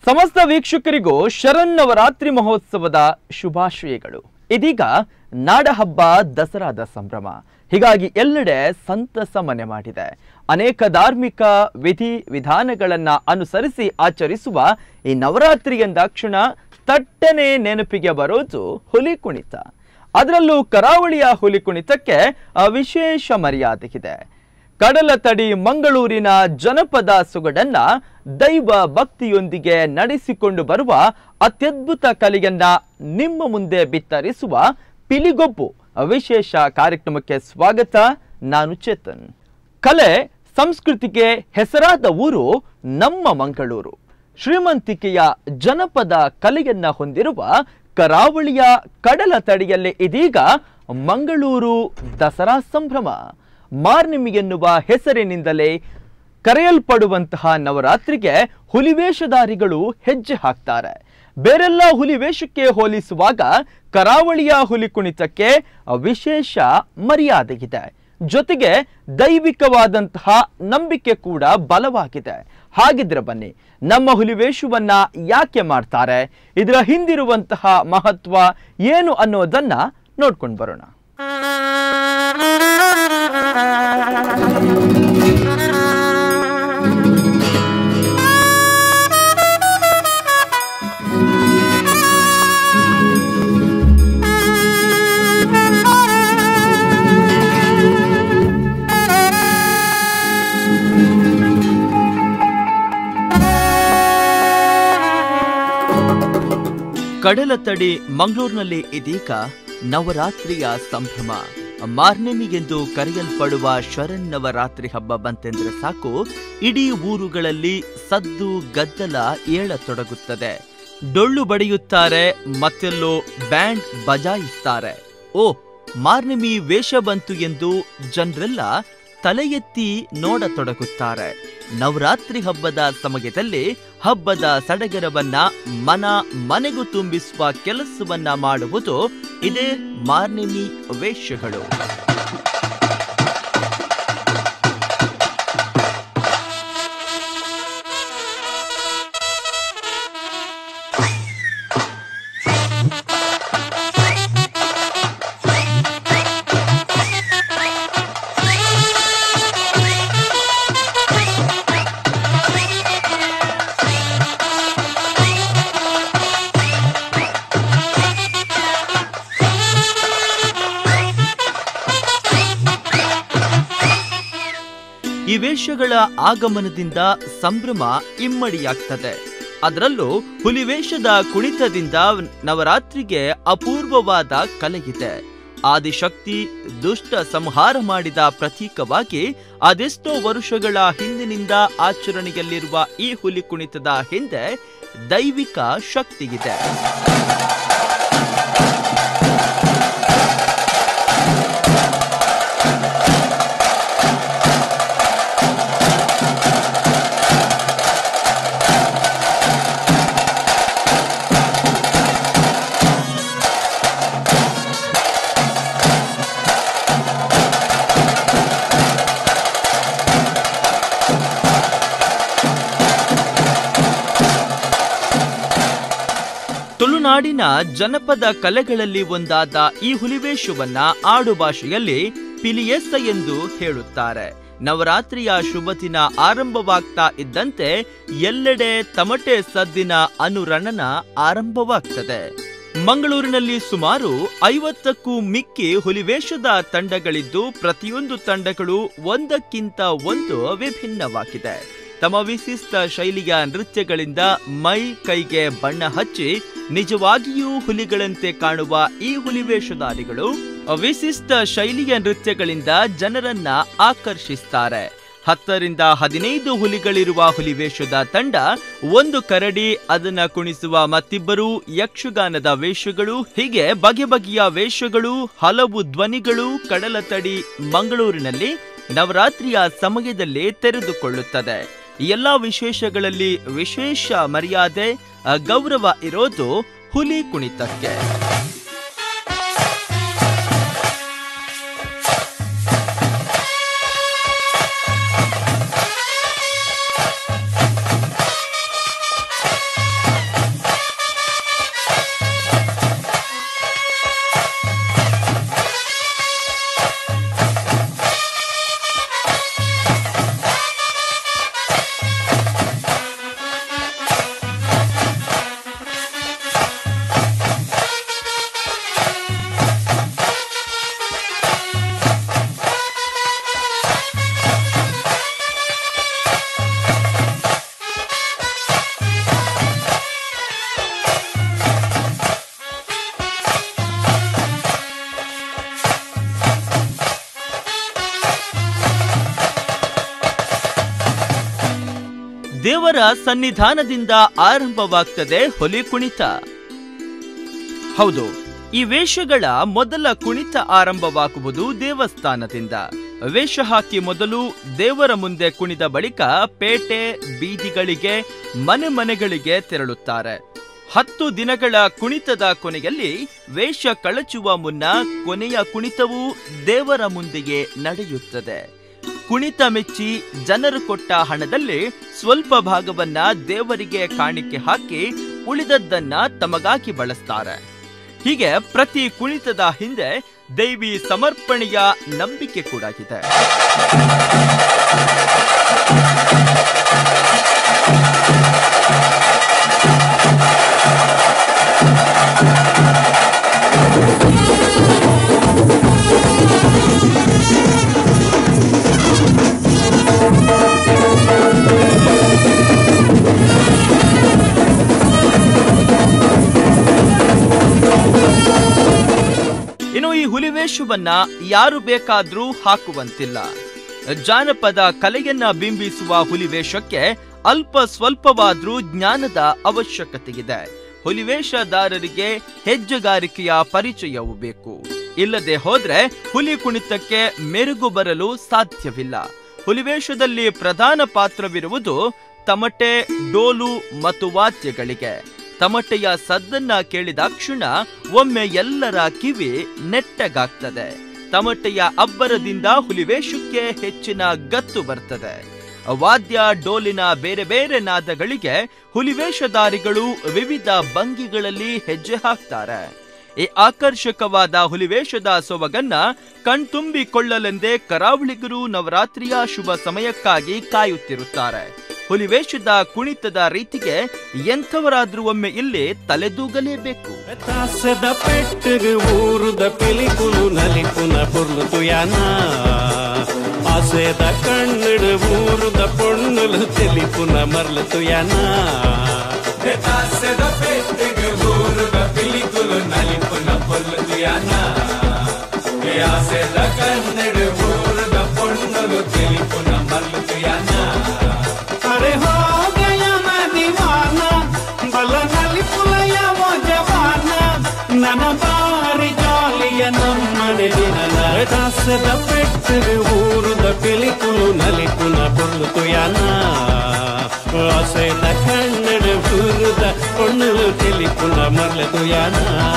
ಸಮಸ್ತ ವೀಕ್ಷಕರಿಗೂ ಶರನ್ನವರಾತ್ರಿ ಮಹೋತ್ಸವದ ಶುಭಾಶಯಗಳು ಇದೀಗ ನಾಡಹಬ್ಬ ದಸರಾದ ಸಂಭ್ರಮ ಹೀಗಾಗಿ ಎಲ್ಲೆಡೆ ಸಂತಸ ಮನೆ ಮಾಡಿದೆ ಅನೇಕ ಧಾರ್ಮಿಕ ವಿಧಿ ವಿಧಾನಗಳನ್ನ ಅನುಸರಿಸಿ ಆಚರಿಸುವ ಈ ನವರಾತ್ರಿ ಎಂದಾಕ್ಷಣ ತಟ್ಟನೆ ನೆನಪಿಗೆ ಬರೋದು ಹುಲಿ ಕುಣಿತ ಅದರಲ್ಲೂ ಕರಾವಳಿಯ ಹುಲಿ ಕುಣಿತಕ್ಕೆ ಆ, ವಿಶೇಷ ಮರ್ಯಾದೆ ಇದೆ ಕಡಲ ತಡಿ ಮಂಗಳೂರಿನ ಜನಪದ ಸೊಗಡನ್ನ ದೈವ ಭಕ್ತಿಯೊಂದಿಗೆ ನಡೆಸಿಕೊಂಡು ಬರುವ ಅತ್ಯದ್ಭುತ ಕಲೆಯನ್ನ ನಿಮ್ಮ ಮುಂದೆ ಬಿತ್ತರಿಸುವ ಪಿಲಿಗೊಬ್ಬು ವಿಶೇಷ ಕಾರ್ಯಕ್ರಮಕ್ಕೆ ಸ್ವಾಗತ ನಾನು ಚೇತನ್ ಕಲೆ ಸಂಸ್ಕೃತಿಗೆ ಹೆಸರಾದ ಊರು ನಮ್ಮ ಮಂಗಳೂರು ಶ್ರೀಮಂತಿಕೆಯ ಜನಪದ ಕಲೆಯನ್ನ ಹೊಂದಿರುವ ಕರಾವಳಿಯ ಕಡಲ ತಡಿಯಲ್ಲಿ ಇದೀಗ ಮಂಗಳೂರು ದಸರಾ ಸಂಭ್ರಮ ಮಾರ್ನಿಮಿ ಎನ್ನುವ ಹೆಸರಿನಿಂದಲೇ ಕರೆಯಲ್ಪಡುವಂತಹ ನವರಾತ್ರಿಗೆ ಹುಲಿವೇಷಧಾರಿಗಳು ಹೆಜ್ಜೆ ಹಾಕ್ತಾರೆ ಬೇರೆಲ್ಲ ಹುಲಿ ವೇಷಕ್ಕೆ ಹೋಲಿಸುವಾಗ ಕರಾವಳಿಯ ಹುಲಿ ಕುಣಿತಕ್ಕೆ ವಿಶೇಷ ಮರ್ಯಾದೆ ಇದೆ ಜೊತೆಗೆ ದೈವಿಕವಾದಂತಹ ನಂಬಿಕೆ ಕೂಡ ಬಲವಾಗಿದೆ ಹಾಗಿದ್ರೆ ಬನ್ನಿ ನಮ್ಮ ಹುಲಿವೇಷವನ್ನ ಯಾಕೆ ಮಾಡ್ತಾರೆ ಇದರ ಹಿಂದಿರುವಂತಹ ಮಹತ್ವ ಏನು ಅನ್ನೋದನ್ನ ನೋಡ್ಕೊಂಡು ಬರೋಣ ಕಡಲ ತಡಿ ಮಂಗಳೂರಿನಲ್ಲಿ ಇದೀಗ ನವರಾತ್ರಿಯ ಸಂಭ್ರಮ ಮಾರ್ನೆಮಿಗೆಂದು ಕರೆಯಲ್ಪಡುವ ಶರನ್ನವರಾತ್ರಿ ಹಬ್ಬ ಬಂತೆಂದ್ರೆ ಸಾಕು ಇಡೀ ಊರುಗಳಲ್ಲಿ ಸದ್ದು ಗದ್ದಲ ಏಳತೊಡಗುತ್ತದೆ ಡೊಳ್ಳು ಬಡಿಯುತ್ತಾರೆ ಮತ್ತೆಲ್ಲೋ ಬ್ಯಾಂಡ್ ಬಜಾಯಿಸ್ತಾರೆ ಓ ಮಾರ್ನೆಮಿ ವೇಷ ಬಂತು ಎಂದು ಜನರೆಲ್ಲ ತಲೆ ಎತ್ತಿ ನೋಡತೊಡಗುತ್ತಾರೆ ನವರಾತ್ರಿ ಹಬ್ಬದ ಸಮಯದಲ್ಲಿ ಹಬ್ಬದ ಸಡಗರವನ್ನ ಮನ ಮನೆಗೂ ತುಂಬಿಸುವ ಕೆಲಸವನ್ನ ಮಾಡುವುದು ಇದೇ ಮಾರ್ನಿಮಿ ವೇಷಗಳು ಈ ವೇಷಗಳ ಆಗಮನದಿಂದ ಸಂಭ್ರಮ ಇಮ್ಮಡಿಯಾಗ್ತದೆ ಅದರಲ್ಲೂ ಹುಲಿವೇಷದ ಕುಣಿತದಿಂದ ನವರಾತ್ರಿಗೆ ಅಪೂರ್ವವಾದ ಕಲೆಯಿದೆ ಆದಿಶಕ್ತಿ ದುಷ್ಟ ಸಂಹಾರ ಮಾಡಿದ ಪ್ರತೀಕವಾಗಿ ಅದೆಷ್ಟೋ ವರುಷಗಳ ಹಿಂದಿನಿಂದ ಆಚರಣೆಯಲ್ಲಿರುವ ಈ ಹುಲಿ ಕುಣಿತದ ಹಿಂದೆ ದೈವಿಕ ಶಕ್ತಿಯಿದೆ ತುಳುನಾಡಿನ ಜನಪದ ಕಲೆಗಳಲ್ಲಿ ಒಂದಾದ ಈ ಹುಲಿವೇಷವನ್ನ ಆಡು ಭಾಷೆಯಲ್ಲಿ ಪಿಲಿಯೆಸ್ಸ ಎಂದು ಹೇಳುತ್ತಾರೆ ನವರಾತ್ರಿಯ ಶುಭ ದಿನ ಆರಂಭವಾಗ್ತಾ ಇದ್ದಂತೆ ಎಲ್ಲೆಡೆ ತಮಟೆ ಸದ್ದಿನ ಅನುರಣನ ಆರಂಭವಾಗ್ತದೆ ಮಂಗಳೂರಿನಲ್ಲಿ ಸುಮಾರು ಐವತ್ತಕ್ಕೂ ಮಿಕ್ಕಿ ಹುಲಿವೇಷದ ತಂಡಗಳಿದ್ದು ಪ್ರತಿಯೊಂದು ತಂಡಗಳು ಒಂದಕ್ಕಿಂತ ಒಂದು ವಿಭಿನ್ನವಾಗಿದೆ ತಮ್ಮ ವಿಶಿಷ್ಟ ಶೈಲಿಯ ನೃತ್ಯಗಳಿಂದ ಮೈ ಕೈಗೆ ಬಣ್ಣ ಹಚ್ಚಿ ನಿಜವಾಗಿಯೂ ಹುಲಿಗಳಂತೆ ಕಾಣುವ ಈ ಹುಲಿವೇಷಧಾರಿಗಳು ವಿಶಿಷ್ಟ ಶೈಲಿಯ ನೃತ್ಯಗಳಿಂದ ಜನರನ್ನ ಆಕರ್ಷಿಸ್ತಾರೆ ಹತ್ತರಿಂದ ಹದಿನೈದು ಹುಲಿಗಳಿರುವ ಹುಲಿವೇಷದ ತಂಡ ಒಂದು ಕರಡಿ ಅದನ್ನ ಕುಣಿಸುವ ಮತ್ತಿಬ್ಬರು ಯಕ್ಷಗಾನದ ವೇಷಗಳು ಹೀಗೆ ಬಗೆ ಬಗೆಯ ವೇಷಗಳು ಹಲವು ಧ್ವನಿಗಳು ಕಡಲ ತಡಿ ಮಂಗಳೂರಿನಲ್ಲಿ ನವರಾತ್ರಿಯ ಸಮಯದಲ್ಲಿ ತೆರೆದುಕೊಳ್ಳುತ್ತದೆ ಈ ಎಲ್ಲಾ ವಿಶೇಷಗಳಲ್ಲಿ ವಿಶೇಷ ಮರ್ಯಾದೆ ಅ, ಗೌರವ ಇರೋದು ಹುಲಿ ಕುಣಿತಕ್ಕೆ ದೇವರ ಸನ್ನಿಧಾನದಿಂದ ಆರಂಭವಾಗ್ತದೆ ಹೊಲಿ ಕುಣಿತ ಹೌದು ಈ ವೇಷಗಳ ಮೊದಲ ಕುಣಿತ ಆರಂಭವಾಗುವುದು ದೇವಸ್ಥಾನದಿಂದ ವೇಷ ಹಾಕಿ ಮೊದಲು ದೇವರ ಮುಂದೆ ಕುಣಿದ ಬಳಿಕ ಪೇಟೆ ಬೀದಿಗಳಿಗೆ ಮನೆ ಮನೆಗಳಿಗೆ ತೆರಳುತ್ತಾರೆ ಹತ್ತು ದಿನಗಳ ಕುಣಿತದ ಕೊನೆಯಲ್ಲಿ ವೇಷ ಕಳಚುವ ಮುನ್ನ ಕೊನೆಯ ಕುಣಿತವೂ ದೇವರ ಮುಂದೆಯೇ ನಡೆಯುತ್ತದೆ ಕುಣಿತ ಮೆಚ್ಚಿ ಜನರು ಕೊಟ್ಟ ಹಣದಲ್ಲಿ ಸ್ವಲ್ಪ ಭಾಗವನ್ನ ದೇವರಿಗೆ ಕಾಣಿಕೆ ಹಾಕಿ ಉಳಿದದ್ದನ್ನ ತಮಗಾಗಿ ಬಳಸ್ತಾರೆ ಹೀಗೆ ಪ್ರತಿ ಕುಣಿತದ ಹಿಂದೆ ದೈವಿ ಸಮರ್ಪಣೆಯ ನಂಬಿಕೆ ಕೂಡ ಇದೆ ಇನ್ನು ಈ ಹುಲಿವೇಷವನ್ನ ಯಾರು ಬೇಕಾದ್ರೂ ಹಾಕುವಂತಿಲ್ಲ ಜಾನಪದ ಕಲೆಯನ್ನ ಬಿಂಬಿಸುವ ಹುಲಿವೇಷಕ್ಕೆ ಅಲ್ಪ ಸ್ವಲ್ಪವಾದ್ರೂ ಜ್ಞಾನದ ಅವಶ್ಯಕತೆಯಿದೆ ಹುಲಿವೇಷದಾರರಿಗೆ ಹೆಜ್ಜೆಗಾರಿಕೆಯ ಪರಿಚಯವೂ ಬೇಕು ಇಲ್ಲದೆ ಹೋದ್ರೆ ಹುಲಿ ಕುಣಿತಕ್ಕೆ ಮೆರುಗು ಬರಲು ಸಾಧ್ಯವಿಲ್ಲ ಹುಲಿವೇಷದಲ್ಲಿ ಪ್ರಧಾನ ಪಾತ್ರವಿರುವುದು ತಮಟೆ ಡೋಲು ಮತ್ತು ವಾದ್ಯಗಳಿಗೆ ತಮಟೆಯ ಸದ್ದನ್ನ ಕೇಳಿದಾಕ್ಷಣ ಒಮ್ಮೆ ಎಲ್ಲರ ಕಿವಿ ನೆಟ್ಟಗಾಗ್ತದೆ ತಮಟೆಯ ಅಬ್ಬರದಿಂದ ಹುಲಿವೇಷಕ್ಕೆ ಹೆಚ್ಚಿನ ಗತ್ತು ಬರ್ತದೆ ವಾದ್ಯ ಡೋಲಿನ ಬೇರೆ ಬೇರೆ ನಾದಗಳಿಗೆ ಹುಲಿವೇಷಧಾರಿಗಳು ವಿವಿಧ ಭಂಗಿಗಳಲ್ಲಿ ಹೆಜ್ಜೆ ಹಾಕ್ತಾರೆ ಈ ಆಕರ್ಷಕವಾದ ಹುಲಿವೇಷದ ಸೊಬಗನ್ನ ಕಣ್ತುಂಬಿಕೊಳ್ಳಲೆಂದೇ ಕರಾವಳಿಗರು ನವರಾತ್ರಿಯ ಶುಭ ಸಮಯಕ್ಕಾಗಿ ಕಾಯುತ್ತಿರುತ್ತಾರೆ ಹುಲಿವೇಷದ ಕುಣಿತದ ರೀತಿಗೆ ಎಂಥವರಾದ್ರೂ ಒಮ್ಮೆ ಇಲ್ಲಿ ತಲೆದೂಗಲೇಬೇಕು ತಾಸದ ಪೆಟ್ಟಿಗೆ ಊರುದ ಪಿಲಿಕುಲು ನಲಿಪುನ ಪುರ್ಲು ಯಾನ ಆಸೆದ ಕಣ್ಣಿಡು ಊರುದ ಪೊಣ್ಣುಲು ತಿಳಿಪುನ ಮರ್ಲು ತುಯಾನ ತಾಸದ ಪೆಟ್ಟಿಗೆ ಊರುದ ಪಿಲಿಕುಲು ನಲಿಪುನ ಪೊಲ್ಲು ಯಾನ ಆಸೆದ ಕನ್ನಡ ಊರುದ ಪೊಣ್ಣಲು ತಿಳಿಪುನ ಮಲ್ಲು ಯಾನ ಅರೆ ಹೋ ಗಯ ನಾ ದಿವಾನ ಬಲ ನಲಿಪುಲಯ ಓ ಜವಾನ ನನ್ನ ಬಾರಿ ಜಾಲಿಯ ನಮ್ಮನೆ ದಿನ ತಾಸದ ಪೆಟ್ಟಿಗೆ ಊರುದ ಪಿಲಿಕುಲು ನಲಿಪುನ ಪುರ್ಲು ತುಯಾನ ಆಸೆದ ಕನ್ನಡ ಊರುದ ಪೊಣ್ಣುಲು ತಿಳಿಪುನ ಮರ್ಲು ತುಯಾನ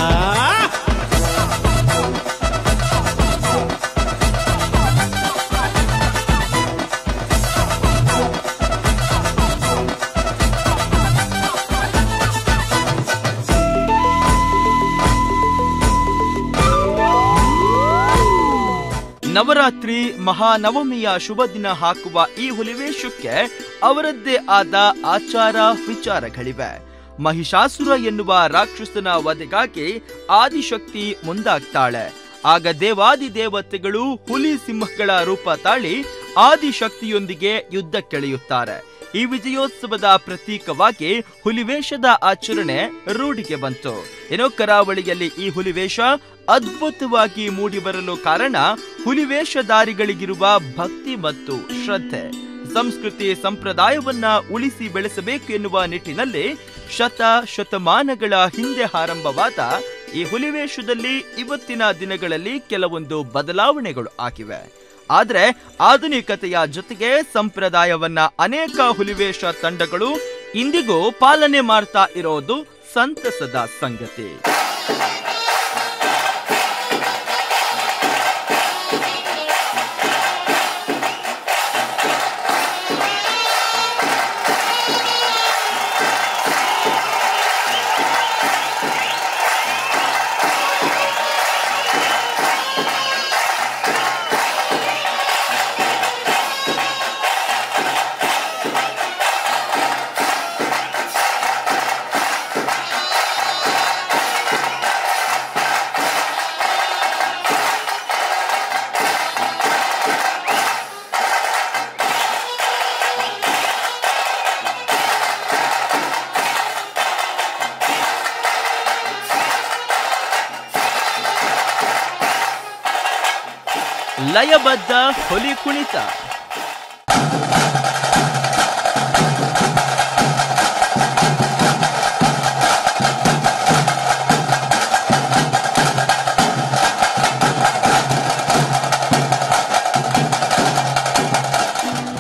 ನವರಾತ್ರಿ ಮಹಾನವಮಿಯ ಶುಭ ದಿನ ಹಾಕುವ ಈ ಹುಲಿವೇಷಕ್ಕೆ ಅವರದ್ದೇ ಆದ ಆಚಾರ ವಿಚಾರಗಳಿವೆ ಮಹಿಷಾಸುರ ಎನ್ನುವ ರಾಕ್ಷಸನ ವಧೆಗಾಗಿ ಆದಿಶಕ್ತಿ ಮುಂದಾಗ್ತಾಳೆ ಆಗ ದೇವಾದಿ ದೇವತೆಗಳು ಹುಲಿ ಸಿಂಹಗಳ ರೂಪ ತಾಳಿ ಆದಿಶಕ್ತಿಯೊಂದಿಗೆ ಯುದ್ಧಕ್ಕೆಳೆಯುತ್ತಾರೆ ಈ ವಿಜಯೋತ್ಸವದ ಪ್ರತೀಕವಾಗಿ ಹುಲಿವೇಷದ ಆಚರಣೆ ರೂಢಿಗೆ ಬಂತು ಏನೋ ಕರಾವಳಿಯಲ್ಲಿ ಈ ಹುಲಿವೇಷ ಅದ್ಭುತವಾಗಿ ಮೂಡಿಬರಲು ಕಾರಣ ಹುಲಿವೇಷಧಾರಿಗಳಿಗಿರುವ ಭಕ್ತಿ ಮತ್ತು ಶ್ರದ್ಧೆ ಸಂಸ್ಕೃತಿ ಸಂಪ್ರದಾಯವನ್ನ ಉಳಿಸಿ ಬೆಳೆಸಬೇಕು ಎನ್ನುವ ನಿಟ್ಟಿನಲ್ಲಿ ಶತ ಶತಮಾನಗಳ ಹಿಂದೆ ಆರಂಭವಾದ ಈ ಹುಲಿವೇಷದಲ್ಲಿ ಇವತ್ತಿನ ದಿನಗಳಲ್ಲಿ ಕೆಲವೊಂದು ಬದಲಾವಣೆಗಳು ಆಗಿವೆ ಆದ್ರೆ ಆಧುನಿಕತೆಯ ಜೊತೆಗೆ ಸಂಪ್ರದಾಯವನ್ನ ಅನೇಕ ಹುಲಿವೇಷ ತಂಡಗಳು ಇಂದಿಗೂ ಪಾಲನೆ ಮಾಡ್ತಾ ಇರೋದು ಸಂತಸದ ಸಂಗತಿ ಲಯಬದ್ಧ ಹುಲಿ ಕುಣಿತ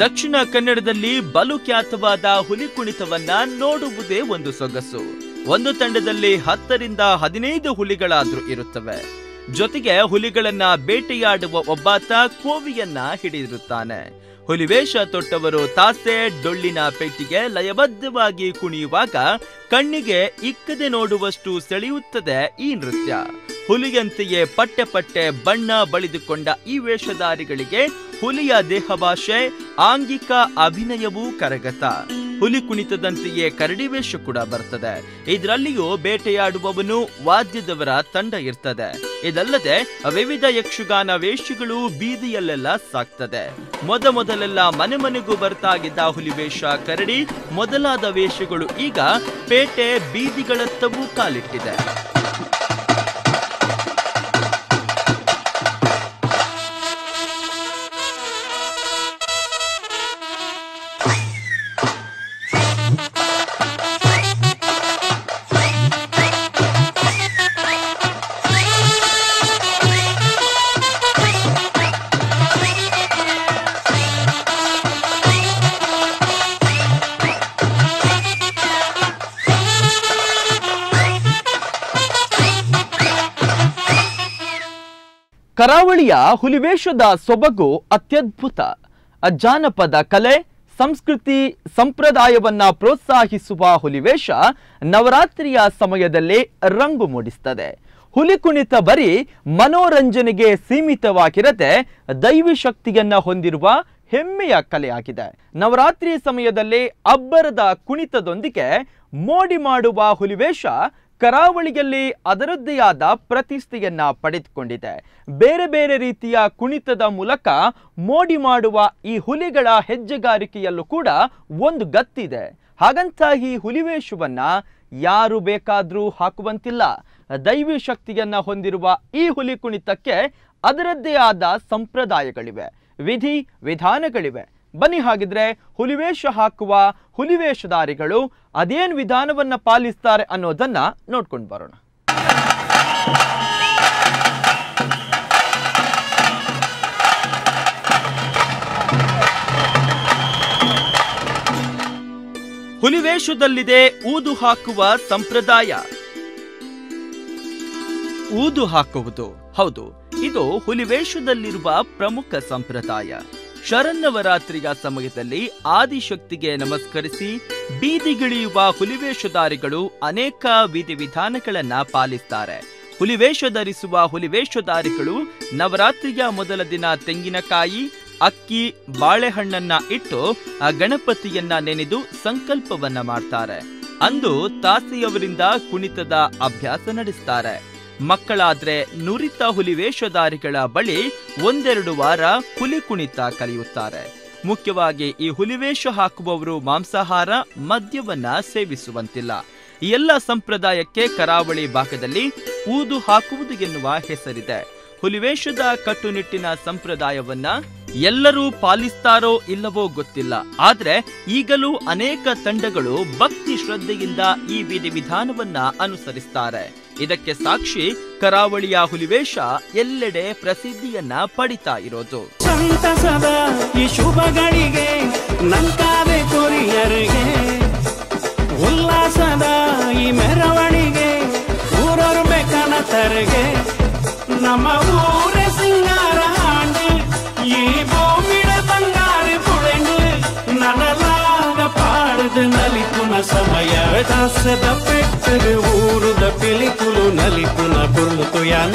ದಕ್ಷಿಣ ಕನ್ನಡದಲ್ಲಿ ಬಲು ಖ್ಯಾತವಾದ ಹುಲಿ ಕುಣಿತವನ್ನ ನೋಡುವುದೇ ಒಂದು ಸೊಗಸು ಒಂದು ತಂಡದಲ್ಲಿ ಹತ್ತರಿಂದ ಹದಿನೈದು ಹುಲಿಗಳಾದ್ರೂ ಇರುತ್ತವೆ ಜೊತೆಗೆ ಹುಲಿಗಳನ್ನ ಬೇಟೆಯಾಡುವ ಒಬ್ಬಾತ ಕೋವಿಯನ್ನ ಹಿಡಿದಿರುತ್ತಾನೆ ಹುಲಿವೇಷ ತೊಟ್ಟವರು ತಾಸೆ ಡೊಳ್ಳಿನ ಪೆಟ್ಟಿಗೆ ಲಯಬದ್ಧವಾಗಿ ಕುಣಿಯುವಾಗ ಕಣ್ಣಿಗೆ ಇಕ್ಕದೆ ನೋಡುವಷ್ಟು ಸೆಳೆಯುತ್ತದೆ ಈ ನೃತ್ಯ ಹುಲಿಯಂತೆಯೇ ಪಟ್ಟೆ ಪಟ್ಟೆ ಬಣ್ಣ ಬಳಿದುಕೊಂಡ ಈ ವೇಷಧಾರಿಗಳಿಗೆ ಹುಲಿಯ ದೇಹಭಾಷೆ ಆಂಗಿಕ ಅಭಿನಯವೂ ಕರಗತ ಹುಲಿ ಕುಣಿತದಂತೆಯೇ ಕರಡಿ ವೇಷ ಕೂಡ ಬರ್ತದೆ ಇದರಲ್ಲಿಯೂ ಬೇಟೆಯಾಡುವವನು ವಾದ್ಯದವರ ತಂಡ ಇರ್ತದೆ ಇದಲ್ಲದೆ ವಿವಿಧ ಯಕ್ಷಗಾನ ವೇಷಗಳು ಬೀದಿಯಲ್ಲೆಲ್ಲ ಸಾಕ್ತದೆ ಮೊದ ಮೊದಲೆಲ್ಲ ಮನೆ ಮನೆಗೂ ಬರ್ತಾ ಇದ್ದ ಹುಲಿ ವೇಷ ಕರಡಿ ಮೊದಲಾದ ವೇಷಗಳು ಈಗ ಪೇಟೆ ಬೀದಿಗಳತ್ತವೂ ಕಾಲಿಟ್ಟಿದೆ ಕರಾವಳಿಯ ಹುಲಿವೇಷದ ಸೊಬಗು ಅತ್ಯದ್ಭುತ ಜಾನಪದ ಕಲೆ ಸಂಸ್ಕೃತಿ ಸಂಪ್ರದಾಯವನ್ನ ಪ್ರೋತ್ಸಾಹಿಸುವ ಹುಲಿವೇಷ ನವರಾತ್ರಿಯ ಸಮಯದಲ್ಲಿ ರಂಗು ಮೂಡಿಸ್ತದೆ ಹುಲಿ ಕುಣಿತ ಬರೀ ಮನೋರಂಜನೆಗೆ ಸೀಮಿತವಾಗಿರದೆ ದೈವಿ ಶಕ್ತಿಯನ್ನ ಹೊಂದಿರುವ ಹೆಮ್ಮೆಯ ಕಲೆಯಾಗಿದೆ ನವರಾತ್ರಿ ಸಮಯದಲ್ಲಿ ಅಬ್ಬರದ ಕುಣಿತದೊಂದಿಗೆ ಮೋಡಿ ಮಾಡುವ ಹುಲಿವೇಷ ಕರಾವಳಿಯಲ್ಲಿ ಅದರದ್ದೇ ಆದ ಪ್ರತಿಷ್ಠೆಯನ್ನ ಪಡೆದುಕೊಂಡಿದೆ ಬೇರೆ ಬೇರೆ ರೀತಿಯ ಕುಣಿತದ ಮೂಲಕ ಮೋಡಿ ಮಾಡುವ ಈ ಹುಲಿಗಳ ಹೆಜ್ಜೆಗಾರಿಕೆಯಲ್ಲೂ ಕೂಡ ಒಂದು ಗತ್ತಿದೆ ಹಾಗಂತ ಈ ಹುಲಿವೇಷವನ್ನ ಯಾರು ಬೇಕಾದ್ರೂ ಹಾಕುವಂತಿಲ್ಲ ದೈವಿ ಶಕ್ತಿಯನ್ನ ಹೊಂದಿರುವ ಈ ಹುಲಿ ಕುಣಿತಕ್ಕೆ ಅದರದ್ದೇ ಆದ ಸಂಪ್ರದಾಯಗಳಿವೆ ವಿಧಿ ವಿಧಾನಗಳಿವೆ ಬನ್ನಿ ಹಾಗಿದ್ರೆ ಹುಲಿವೇಷ ಹಾಕುವ ಹುಲಿವೇಷಧಾರಿಗಳು ಅದೇನ್ ವಿಧಾನವನ್ನ ಪಾಲಿಸ್ತಾರೆ ಅನ್ನೋದನ್ನ ನೋಡ್ಕೊಂಡು ಬರೋಣ ಹುಲಿವೇಷದಲ್ಲಿದೆ ಊದು ಹಾಕುವ ಸಂಪ್ರದಾಯ ಊದು ಹಾಕುವುದು ಹೌದು ಇದು ಹುಲಿವೇಷದಲ್ಲಿರುವ ಪ್ರಮುಖ ಸಂಪ್ರದಾಯ ಶರನ್ನವರಾತ್ರಿಯ ಸಮಯದಲ್ಲಿ ಆದಿಶಕ್ತಿಗೆ ನಮಸ್ಕರಿಸಿ ಬೀದಿಗಿಳಿಯುವ ಹುಲಿವೇಷಧಾರಿಗಳು ಅನೇಕ ವಿಧಿವಿಧಾನಗಳನ್ನ ಪಾಲಿಸ್ತಾರೆ ಹುಲಿವೇಷ ಧರಿಸುವ ಹುಲಿವೇಷಧಾರಿಗಳು ನವರಾತ್ರಿಯ ಮೊದಲ ದಿನ ತೆಂಗಿನಕಾಯಿ ಅಕ್ಕಿ ಬಾಳೆಹಣ್ಣನ್ನ ಇಟ್ಟು ಆ ಗಣಪತಿಯನ್ನ ನೆನೆದು ಸಂಕಲ್ಪವನ್ನ ಮಾಡ್ತಾರೆ ಅಂದು ತಾಸಿಯವರಿಂದ ಕುಣಿತದ ಅಭ್ಯಾಸ ನಡೆಸ್ತಾರೆ ಮಕ್ಕಳಾದ್ರೆ ನುರಿತ ಹುಲಿ ವೇಷಧಾರಿಗಳ ಬಳಿ ಒಂದೆರಡು ವಾರ ಹುಲಿ ಕುಣಿತ ಕಲಿಯುತ್ತಾರೆ ಮುಖ್ಯವಾಗಿ ಈ ಹುಲಿವೇಷ ಹಾಕುವವರು ಮಾಂಸಾಹಾರ ಮದ್ಯವನ್ನ ಸೇವಿಸುವಂತಿಲ್ಲ ಈ ಎಲ್ಲ ಸಂಪ್ರದಾಯಕ್ಕೆ ಕರಾವಳಿ ಭಾಗದಲ್ಲಿ ಊದು ಹಾಕುವುದು ಎನ್ನುವ ಹೆಸರಿದೆ ಹುಲಿವೇಷದ ಕಟ್ಟುನಿಟ್ಟಿನ ಸಂಪ್ರದಾಯವನ್ನ ಎಲ್ಲರೂ ಪಾಲಿಸ್ತಾರೋ ಇಲ್ಲವೋ ಗೊತ್ತಿಲ್ಲ ಆದ್ರೆ ಈಗಲೂ ಅನೇಕ ತಂಡಗಳು ಭಕ್ತಿ ಶ್ರದ್ಧೆಯಿಂದ ಈ ವಿಧಿವಿಧಾನವನ್ನ ಅನುಸರಿಸ್ತಾರೆ ಇದಕ್ಕೆ ಸಾಕ್ಷಿ ಕರಾವಳಿಯ ಹುಲಿವೇಷ ಎಲ್ಲೆಡೆ ಪ್ರಸಿದ್ಧಿಯನ್ನ ಪಡಿತಾ ಇರೋದು ಸಂತಸದ ಈ ಶುಭಗಳಿಗೆ ನಂಕಾದೆ ಕೊರಿಯರಿಗೆ ಉಲ್ಲಾಸದ ಈ ಮೆರವಣಿಗೆ ಊರರು ಬೆಕ್ಕನ ತರಿಗೆ ನಮ್ಮ ಊರೇ ಸಿಂಗಾರ ಹಾಂಡು ಈ ಭೂಮಿಡ ಬಂಗಾರ ಪುಳೆಂಡು ನನಲಾಗ ಪಾಡದು ನಲಿಪುನ ಸಮಯ ದಾಸದ ಪೆಟ್ಟರು ಊರುದ ಪಿಲಿಕುಲು ನಲಿಪುನ ಬುರುತು ಯಾನ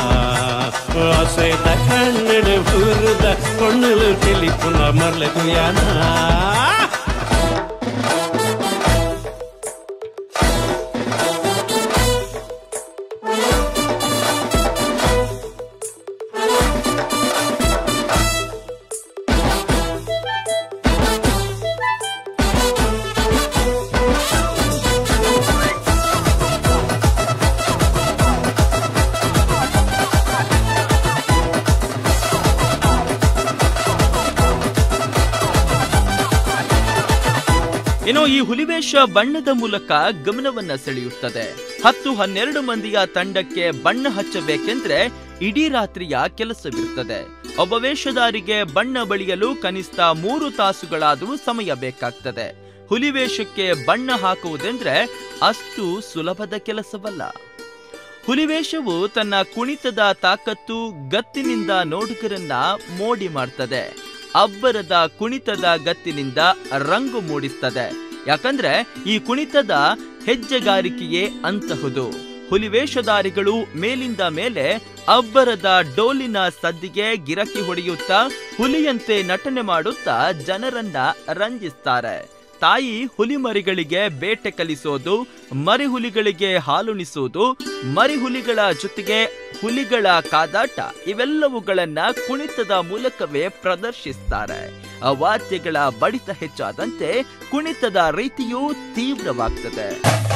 ಆಸೆದ ಕನ್ನಡ ಬುರುದ ಕೊಣ್ಣಲು ತಿಳಿಪುನ ಮರ್ಲೆದು ಯಾನ ಇನ್ನು ಈ ಹುಲಿವೇಷ ಬಣ್ಣದ ಮೂಲಕ ಗಮನವನ್ನ ಸೆಳೆಯುತ್ತದೆ ಹತ್ತು ಹನ್ನೆರಡು ಮಂದಿಯ ತಂಡಕ್ಕೆ ಬಣ್ಣ ಹಚ್ಚಬೇಕೆಂದ್ರೆ ಇಡೀ ರಾತ್ರಿಯ ಕೆಲಸವಿರುತ್ತದೆ ಒಬ್ಬ ವೇಷಧಾರಿಗೆ ಬಣ್ಣ ಬಳಿಯಲು ಕನಿಷ್ಠ ಮೂರು ತಾಸುಗಳಾದರೂ ಸಮಯ ಬೇಕಾಗ್ತದೆ ಹುಲಿ ವೇಷಕ್ಕೆ ಬಣ್ಣ ಹಾಕುವುದೆಂದ್ರೆ ಅಷ್ಟು ಸುಲಭದ ಕೆಲಸವಲ್ಲ ಹುಲಿವೇಷವು ತನ್ನ ಕುಣಿತದ ತಾಕತ್ತು ಗತ್ತಿನಿಂದ ನೋಡುಗರನ್ನ ಮೋಡಿ ಮಾಡ್ತದೆ ಅಬ್ಬರದ ಕುಣಿತದ ಗತ್ತಿನಿಂದ ರಂಗು ಮೂಡಿಸ್ತದೆ ಯಾಕಂದ್ರೆ ಈ ಕುಣಿತದ ಹೆಜ್ಜೆಗಾರಿಕೆಯೇ ಅಂತಹುದು ಹುಲಿವೇಷಧಾರಿಗಳು ಮೇಲಿಂದ ಮೇಲೆ ಅಬ್ಬರದ ಡೋಲಿನ ಸದ್ದಿಗೆ ಗಿರಕಿ ಹೊಡೆಯುತ್ತಾ ಹುಲಿಯಂತೆ ನಟನೆ ಮಾಡುತ್ತಾ ಜನರನ್ನ ರಂಜಿಸ್ತಾರೆ ತಾಯಿ ಹುಲಿಮರಿಗಳಿಗೆ ಬೇಟೆ ಕಲಿಸೋದು ಮರಿಹುಲಿಗಳಿಗೆ ಹಾಲುಣಿಸೋದು ಮರಿಹುಲಿಗಳ ಜೊತೆಗೆ ಹುಲಿಗಳ ಕಾದಾಟ ಇವೆಲ್ಲವುಗಳನ್ನ ಕುಣಿತದ ಮೂಲಕವೇ ಪ್ರದರ್ಶಿಸ್ತಾರೆ ಆ ವಾದ್ಯಗಳ ಬಡಿತ ಹೆಚ್ಚಾದಂತೆ ಕುಣಿತದ ರೀತಿಯೂ ತೀವ್ರವಾಗ್ತದೆ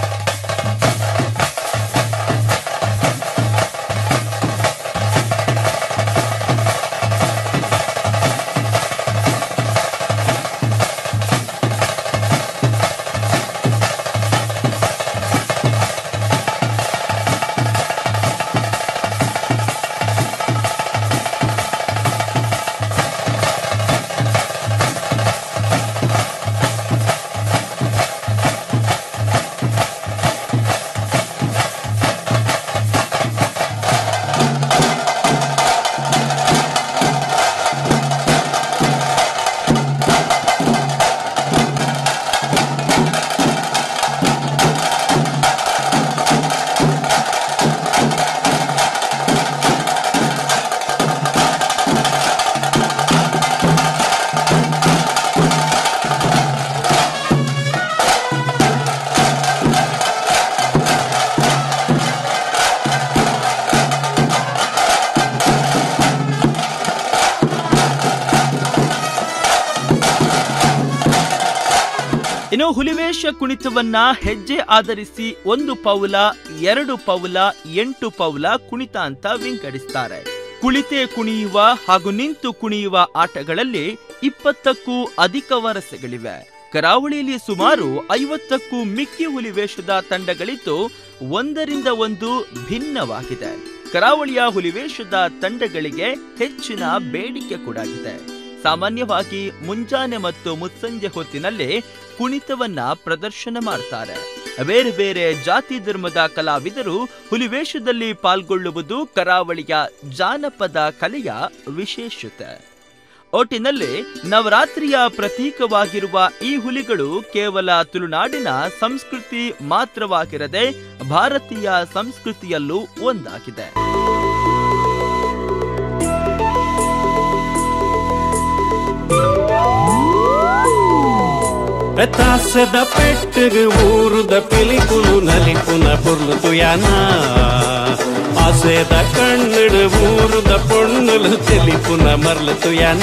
ಇನ್ನು ಹುಲಿವೇಷ ಕುಣಿತವನ್ನ ಹೆಜ್ಜೆ ಆಧರಿಸಿ ಒಂದು ಪೌಲ ಎರಡು ಪೌಲ ಎಂಟು ಪೌಲ ಕುಣಿತ ಅಂತ ವಿಂಗಡಿಸ್ತಾರೆ ಕುಳಿತೆ ಕುಣಿಯುವ ಹಾಗೂ ನಿಂತು ಕುಣಿಯುವ ಆಟಗಳಲ್ಲಿ ಇಪ್ಪತ್ತಕ್ಕೂ ಅಧಿಕ ವರಸೆಗಳಿವೆ ಕರಾವಳಿಯಲ್ಲಿ ಸುಮಾರು ಐವತ್ತಕ್ಕೂ ಮಿಕ್ಕಿ ಹುಲಿ ವೇಷದ ತಂಡಗಳಿದ್ದು ಒಂದರಿಂದ ಒಂದು ಭಿನ್ನವಾಗಿದೆ ಕರಾವಳಿಯ ಹುಲಿವೇಷದ ತಂಡಗಳಿಗೆ ಹೆಚ್ಚಿನ ಬೇಡಿಕೆ ಕೂಡ ಇದೆ ಸಾಮಾನ್ಯವಾಗಿ ಮುಂಜಾನೆ ಮತ್ತು ಮುಸ್ಸಂಜೆ ಹೊತ್ತಿನಲ್ಲಿ ಕುಣಿತವನ್ನ ಪ್ರದರ್ಶನ ಮಾಡ್ತಾರೆ ಬೇರೆ ಬೇರೆ ಜಾತಿ ಧರ್ಮದ ಕಲಾವಿದರು ಹುಲಿವೇಷದಲ್ಲಿ ಪಾಲ್ಗೊಳ್ಳುವುದು ಕರಾವಳಿಯ ಜಾನಪದ ಕಲೆಯ ವಿಶೇಷತೆ ಒಟ್ಟಿನಲ್ಲಿ ನವರಾತ್ರಿಯ ಪ್ರತೀಕವಾಗಿರುವ ಈ ಹುಲಿಗಳು ಕೇವಲ ತುಳುನಾಡಿನ ಸಂಸ್ಕೃತಿ ಮಾತ್ರವಾಗಿರದೆ ಭಾರತೀಯ ಸಂಸ್ಕೃತಿಯಲ್ಲೂ ಒಂದಾಗಿದೆ ತಾಸದ ಪೆಟ್ಟಿಗೆ ಊರುದ ಪಿಲಿಕುಲು ನಲಿಪುನ ಪುರ್ಲು ಯಾನ ಆಸೆದ ಕಣ್ಣಿಡು ಊರುದ ಪೊಣ್ಣುಲು ತಿಳಿಪುನ ಮರ್ಲು ತುಯಾನ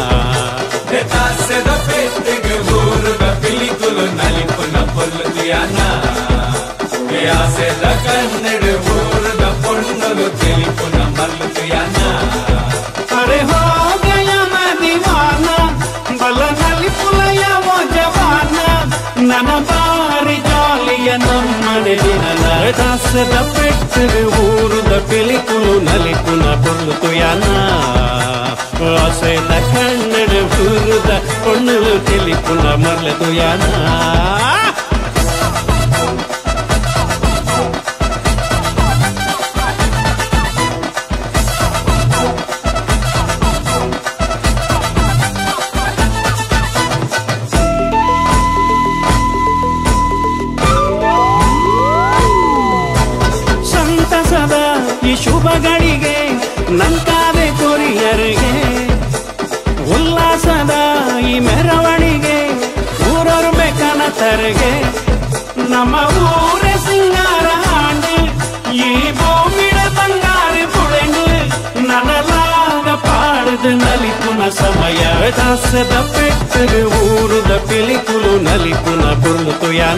ದಾಸದ ಪೆಟ್ಟಿಗೆ ಊರುಗ ಪಿಲಿಕುಲು ನಲಿಪುನ ಪೊಲ್ಲುದಿಯಾನ ವ್ಯಾಸದ ಕನ್ನಡ ಊರುಗ ಪೊಣ್ಣಲು ತಿಳಿಪುನ ಮಲ್ಲುದಿಯಾನ ಅರೆ ಹೋ ಗಯ ಮದಿವಾನ ಬಲ ನಲಿಪುಲಯ ಜವಾನ ನನ್ನ ಬಾರಿ ಜಾಲಿಯ ನಮ್ಮನೆ ದಿನ ದಾಸದ ಪೆಟ್ಟಿಗೆ ಊರುದ ಪಿಲಿಕುಲು ನಲಿಪುನ ಪುರ್ಲು ತುಯಾನ ಆಸೆದ ಕನ್ನಡ ಊರುದ ಪೊಣ್ಣುಲು ತಿಳಿಪುನ ಮರ್ಲು ತುಯಾನ ಸಂತಸದ ಈ ಶುಭಗಳಿಗೆ ನಂಕಾದೆ ಕೊರಿಯರಿಗೆ ಉಲ್ಲಾಸದ ಈ ಮೆರವಣಿಗೆ ಊರೊರು ಬೇಕನ ತರಿಗೆ ನಮ್ಮ ಊರ ಸಿಂಗಾರ ಹಾಂಡು ಈ ಭೂಮಿಡ ಬಂಗಾರ ಪುಳೆಂಡು ನನಲಾಗ ಪಾಡದು ನಲಿಪುನ ಸಮಯ ದಾಸದ ಪೆಟ್ಟರು ಊರುದ ಪಿಲಿಕುಲು ನಲಿಪುನ ಬುರ್ಲು ತುಯಾನ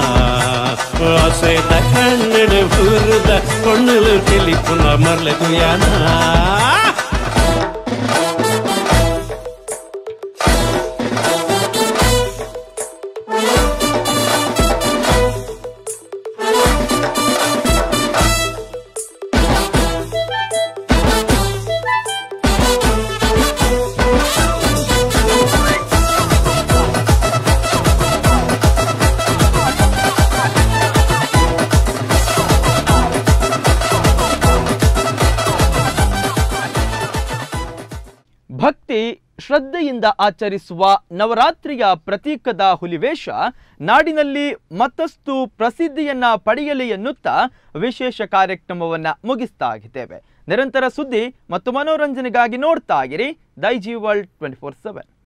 ಆಸೆದ ಕನ್ನಡ ಬುರುದ ಕೊಣ್ಣಲು ತಿಳಿಪುನ ಮರ್ಲೆ ತುಯಾನ ಇಲ್ಲಿ ಶ್ರದ್ಧೆಯಿಂದ ಆಚರಿಸುವ ನವರಾತ್ರಿಯ ಪ್ರತೀಕದ ಹುಲಿವೇಷ ನಾಡಿನಲ್ಲಿ ಮತ್ತಷ್ಟು ಪ್ರಸಿದ್ಧಿಯನ್ನ ಪಡೆಯಲಿ ಎನ್ನುತ್ತಾ ವಿಶೇಷ ಕಾರ್ಯಕ್ರಮವನ್ನ ಮುಗಿಸ್ತಾ ಇದ್ದೇವೆ ನಿರಂತರ ಸುದ್ದಿ ಮತ್ತು ಮನೋರಂಜನೆಗಾಗಿ ನೋಡ್ತಾ ಇರಿ Daiji world twenty four seven